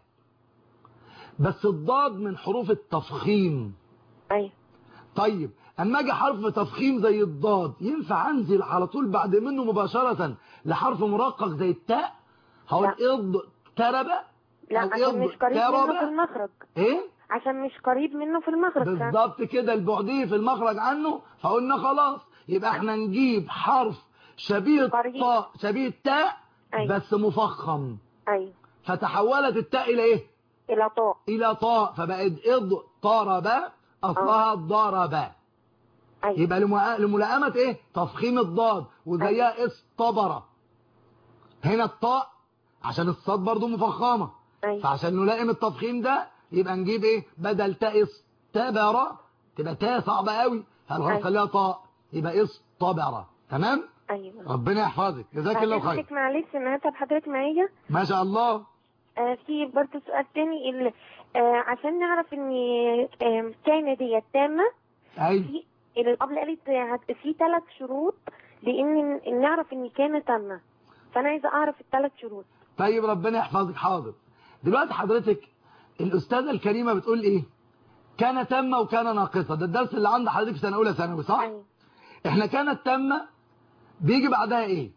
بس الضاد من حروف التفخيم ايوه طيب اما اجي حرف تفخيم زي الضاد ينفع انزل على طول بعد منه مباشرة لحرف مرقق زي التاء هقول اض تربة لا أو عشان مش اض قريب منه في تربة المخرج ايه عشان مش قريب منه في المخرج بالظبط كده البعدية في المخرج عنه فقلنا خلاص يبقى احنا نجيب حرف شبيه قريب. الطاء شبيه التاء أيوة. بس مفخم ايوه فتحولت التاء الى ايه الى طاء الى طاء فبقت اضطرب اصلها ضرب ايوه يبقى لمؤ- لملائمة ايه تفخيم الضاد وزيها اصطبر هنا الطاء عشان الصاد برضو مفخمة ايوه فعشان نلائم التفخيم ده يبقى نجيب ايه بدل تاء اصطبر تبقى تاء صعبة قوي أيوة. هنخليها طاء يبقى اصطبر تمام ايوه ربنا يحفظك جزاك الله خير حضرتك معلش انا هسأل حضرتك معايا ما شاء الله آه في برضه سؤال تاني ال- آه عشان نعرف ان آه كان ديت تامة ايوه في القبل قالت هت- في ثلاث شروط لان إن نعرف ان كان تامة فانا عايزه اعرف الثلاث شروط طيب ربنا يحفظك حاضر دلوقتي حضرتك الأستاذة الكريمة بتقول إيه كان تامة وكان ناقصة ده الدرس اللي عند حضرتك في سنة أولى ثانوي صح أيوة. إحنا كانت تامة بيجي بعدها إيه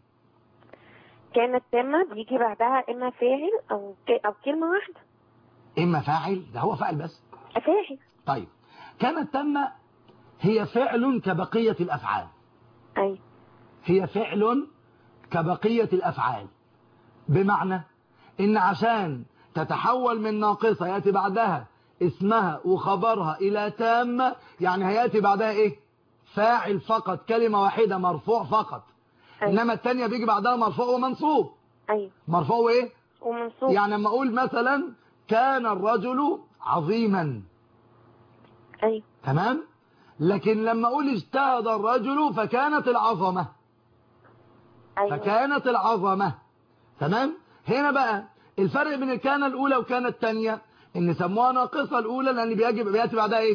كانت تامة بيجي بعدها اما فاعل او ك- او كلمة واحدة إما فاعل ده هو فاعل بس فاعل طيب كانت تامة هي فعل كبقية الأفعال ايوه هي فعل كبقية الأفعال بمعنى إن عشان تتحول من ناقصة يأتي بعدها اسمها وخبرها إلى تامة يعني هيأتي بعدها إيه فاعل فقط كلمة واحدة مرفوع فقط أيوة. إنما التانية بيجي بعدها مرفوع ومنصوب ايوه مرفوع وإيه ومنصوب يعني لما أقول مثلا كان الرجل عظيما ايوه تمام لكن لما أقول اجتهد الرجل فكانت العظمة ايوه فكانت العظمة تمام هنا بقى الفرق بين الكان الأولى وكان الثانية ان سموها ناقصة الأولى لأن بيجي بيأتي بعدها إيه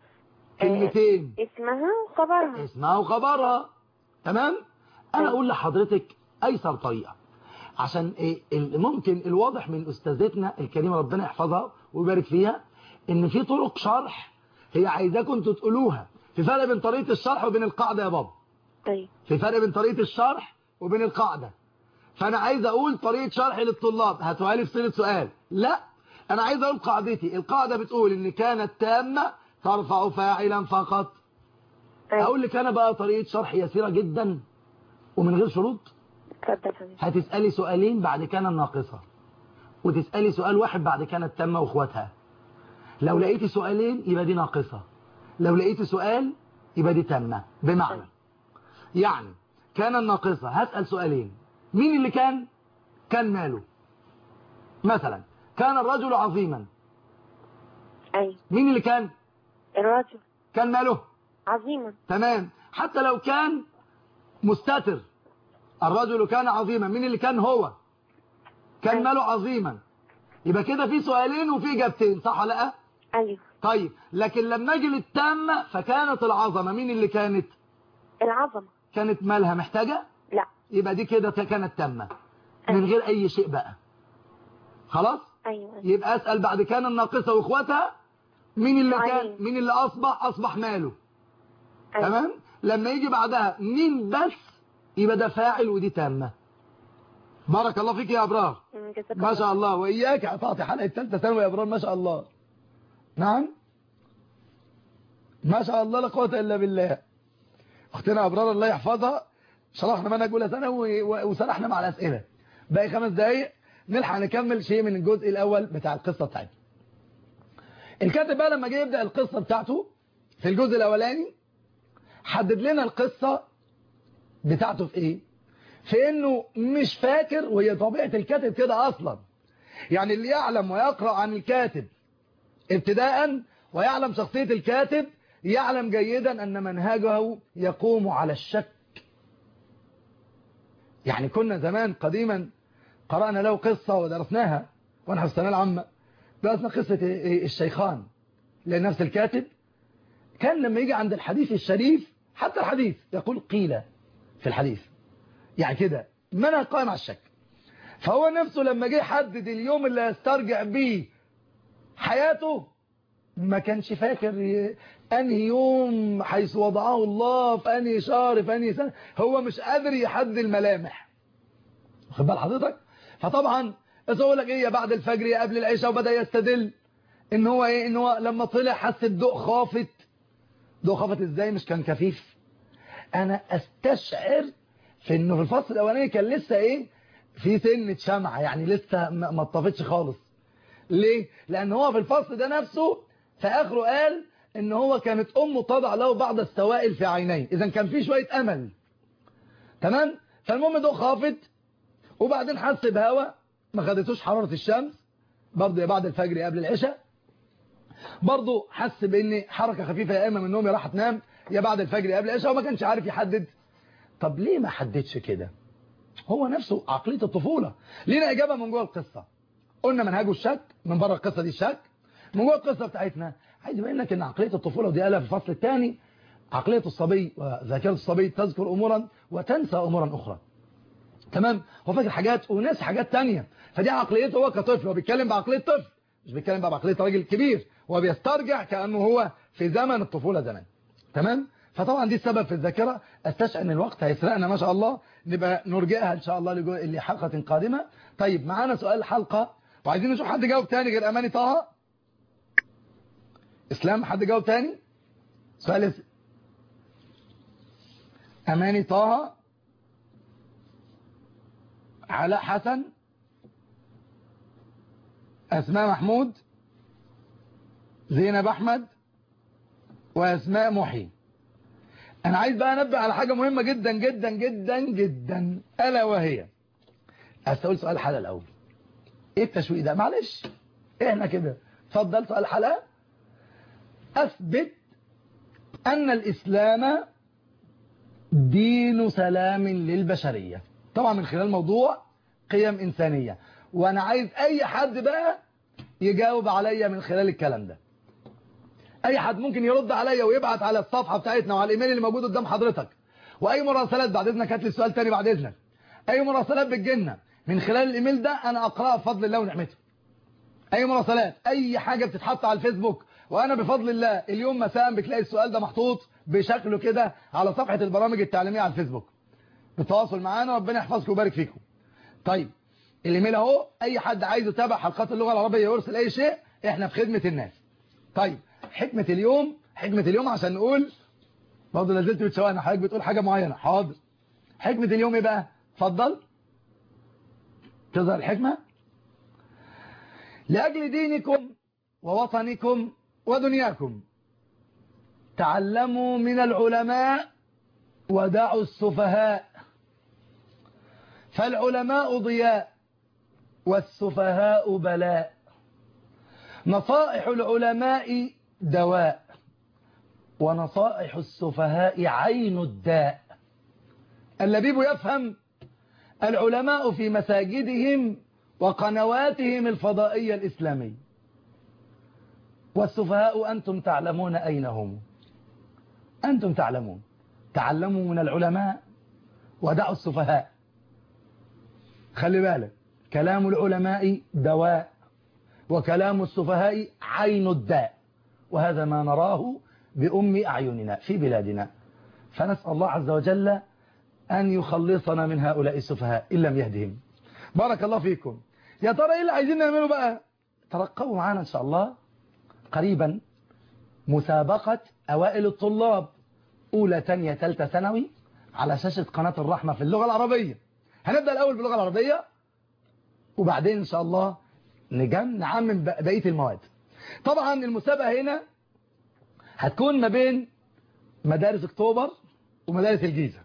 كلمتين اسمها وخبرها اسمها وخبرها تمام أنا أيوة. أقول لحضرتك أيسر طريقة عشان إيه ال- ممكن الواضح من أستاذتنا الكريمة ربنا يحفظها ويبارك فيها إن في طرق شرح هي عايزاكم انتوا تقولوها في فرق بين طريقة الشرح وبين القاعدة يا بابا ايوه في فرق بين طريقة الشرح وبين القاعدة فأنا عايز أقول طريقة شرح للطلاب هاتوها لي في صيغة سؤال لا أنا عايز أقول قاعدتي القاعدة بتقول إن كانت تامة ترفع فاعلا فقط ايوه أقول لك أنا بقى طريقة شرح يسيرة جدا ومن غير شروط اتفضل حبيبي هتسألي سؤالين بعد كان الناقصة وتسألي سؤال واحد بعد كانت تامة واخواتها لو لقيتي سؤالين يبقى دي ناقصة لو لقيتي سؤال يبقى دي تامة بمعنى يعني كان الناقصة هسأل سؤالين مين اللي كان كان ماله مثلا كان الرجل عظيما ايوه مين اللي كان الرجل كان ماله عظيما تمام حتى لو كان مستتر الرجل كان عظيما مين اللي كان هو كان أيوة. ماله عظيما يبقى كده في سؤالين وفي اجابتين صح ولا لا ايوه طيب لكن لما اجي للتامه فكانت العظمه مين اللي كانت العظمة كانت مالها محتاجه لا يبقى دي كده كانت تامه من غير اي شيء بقى خلاص ايوه أيوة. يبقى اسال بعد كان الناقصه واخواتها مين اللي كان أيوة. مين اللي اصبح اصبح ماله أيوة. تمام لما يجي بعدها مين بس يبقى ده فاعل ودي تامه بارك الله فيك يا ابرار أمم، جزاك ما الله شاء الله واياك هتعطي حلقه ثالثه ثانوي يا ابرار ما شاء الله نعم ما شاء الله لا قوه الا بالله اختنا ابرار الله يحفظها شرحنا منهج اولى ثانوي و- وسرحنا مع الاسئله باقي خمس دقايق نلحق نكمل شيء من الجزء الاول بتاع القصه بتاعتنا الكاتب بقى لما جه يبدا القصه بتاعته في الجزء الاولاني حدد لنا القصه بتاعته في ايه في انه مش فاكر وهي طبيعه الكاتب كده اصلا يعني اللي يعلم ويقرا عن الكاتب ابتداء ويعلم شخصيه الكاتب يعلم جيدا ان منهجه يقوم على الشك يعني كنا زمان قديما قرانا له قصه ودرسناها وانا في الثانويه العامه درسنا قصه الشيخان لنفس الكاتب كان لما يجي عند الحديث الشريف حتى الحديث يقول قيل في الحديث يعني كده منهج قائم على الشك فهو نفسه لما جه يحدد اليوم اللي هيسترجع بيه حياته ما كانش فاكر ي- انهي يوم حيث وضعه الله في انهي شهر في انهي سنه هو مش قادر يحدد الملامح واخد بال حضرتك فطبعا بس اقول لك ايه يا بعد الفجر يا قبل العشاء وبدا يستدل ان هو ايه ان هو لما طلع حس الضوء خافت ضوء خافت ازاي مش كان كفيف انا استشعر في انه في الفصل الاولاني كان لسه ايه في سنة شمعة يعني لسه ما ما اتطفتش خالص ليه لان هو في الفصل ده نفسه في اخره قال ان هو كانت امه تضع له بعض السوائل في عينيه اذا كان في شوية امل تمام فالمهم ضوء خافت وبعدين حس بهوا ما خدتوش حرارة الشمس برضه يا بعد الفجر يا قبل العشاء برضه حس بان حركة خفيفة يا اما من النوم يا راح تنام يا بعد الفجر يا قبل العشاء وما كانش عارف يحدد طب ليه ما حددش كده هو نفسه عقلية الطفولة لينا إجابة من جوه القصة قلنا منهجه الشك من بره القصة دي الشك من جوه القصة بتاعتنا عايز يبين لك ان عقلية الطفولة ودي قالها في الفصل الثاني عقلية الصبي وذاكرة الصبي تذكر أمورا وتنسى أمورا أخرى تمام هو فاكر حاجات وناس حاجات تانية فدي عقليته هو كطفل هو بيتكلم بعقلية طفل مش بيتكلم بقى بعقلية راجل كبير هو بيسترجع كأنه هو في زمن الطفولة زمان تمام فطبعا دي السبب في الذاكرة استشعر ان الوقت هيسرقنا ما شاء الله نبقى نرجئها ان شاء الله لجو- لحلقة قادمة طيب معانا سؤال الحلقة وعايزين نشوف حد جاوب تاني غير اماني طه اسلام حد جاوب تاني سؤال اس- اماني طه علاء حسن اسماء محمود زينب احمد واسماء محي انا عايز بقى انبه على حاجة مهمة جدا جدا جدا جدا الا وهي هسأل سؤال الحلقة الاول ايه التشويق ده معلش احنا كده اتفضل سؤال الحلقة اثبت ان الاسلام دين سلام للبشرية طبعا من خلال موضوع قيم انسانية وانا عايز اي حد بقى يجاوب عليا من خلال الكلام ده اي حد ممكن يرد عليا ويبعت على الصفحة بتاعتنا وعلى الايميل اللي موجود قدام حضرتك واي مراسلات بعد اذنك هات لي السؤال تاني بعد اذنك اي مراسلات بتجيلنا من خلال الايميل ده انا اقراها بفضل الله ونعمته اي مراسلات اي حاجة بتتحط على الفيسبوك وانا بفضل الله اليوم مساء بتلاقي السؤال ده محطوط بشكله كده على صفحة البرامج التعليمية على الفيسبوك بالتواصل معانا ربنا يحفظكم ويبارك فيكم طيب الايميل اهو اي حد عايز يتابع حلقات اللغة العربية ويرسل اي شيء احنا في خدمة الناس طيب حكمة اليوم حكمة اليوم عشان نقول برضه لازلت بتشوقنا حضرتك بتقول حاجة معينة حاضر حكمة اليوم ايه بقى اتفضل تظهر الحكمة لأجل دينكم ووطنكم ودنياكم تعلموا من العلماء ودعوا السفهاء فالعلماء ضياء والسفهاء بلاء نصائح العلماء دواء ونصائح السفهاء عين الداء اللبيب يفهم العلماء في مساجدهم وقنواتهم الفضائية الإسلامية والسفهاء أنتم تعلمون أين هم أنتم تعلمون تعلموا من العلماء ودعوا السفهاء خلي بالك كلام العلماء دواء وكلام السفهاء عين الداء وهذا ما نراه بأم أعيننا في بلادنا فنسأل الله عز وجل أن يخلصنا من هؤلاء السفهاء إن لم يهدهم بارك الله فيكم يا ترى إيه اللي عايزين نعمله بقى ترقبوا معنا إن شاء الله قريبا مسابقة أوائل الطلاب أولى تانية تالتة ثانوي على شاشة قناة الرحمة في اللغة العربية هنبدأ الأول باللغة العربية وبعدين إن شاء الله نجم نعمم بقية المواد طبعا المسابقة هنا هتكون ما بين مدارس اكتوبر ومدارس الجيزة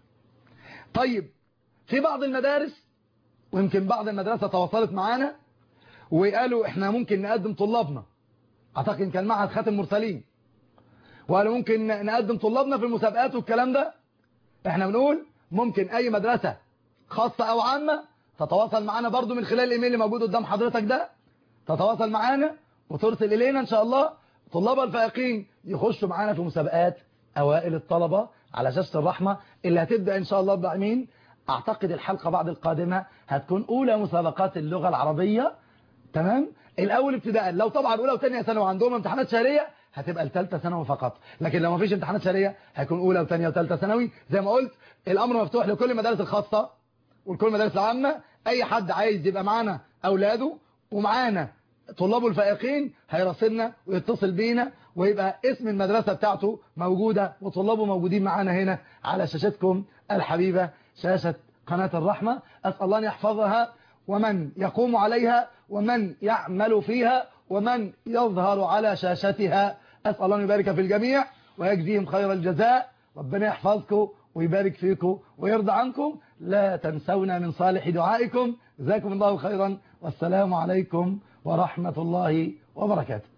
طيب في بعض المدارس ويمكن بعض المدرسة تواصلت معانا وقالوا احنا ممكن نقدم طلابنا اعتقد كان معهد خاتم مرسلين وقالوا ممكن نقدم طلابنا في المسابقات والكلام ده احنا بنقول ممكن اي مدرسة خاصة او عامة تتواصل معانا برضو من خلال الايميل اللي موجود قدام حضرتك ده تتواصل معانا وترسل الينا ان شاء الله طلاب الفائقين يخشوا معانا في مسابقات اوائل الطلبة على شاشة الرحمة اللي هتبدأ ان شاء الله بعمين اعتقد الحلقة بعد القادمة هتكون اولى مسابقات اللغة العربية تمام الاول ابتداء لو طبعا اولى وثانيه ثانوي عندهم امتحانات شهريه هتبقى الثالثه ثانوي فقط لكن لو ما فيش امتحانات شهريه هيكون اولى وثانيه وثالثه ثانوي زي ما قلت الامر مفتوح لكل المدارس الخاصه ولكل المدارس العامه اي حد عايز يبقى معانا اولاده ومعانا طلابه الفائقين هيراسلنا ويتصل بينا ويبقى اسم المدرسة بتاعته موجودة وطلابه موجودين معانا هنا على شاشتكم الحبيبة شاشة قناة الرحمة أسأل الله أن يحفظها ومن يقوم عليها ومن يعمل فيها ومن يظهر على شاشتها أسأل الله أن يبارك في الجميع ويجزيهم خير الجزاء ربنا يحفظكم ويبارك فيكم ويرضى عنكم لا تنسونا من صالح دعائكم جزاكم الله خيرا والسلام عليكم ورحمة الله وبركاته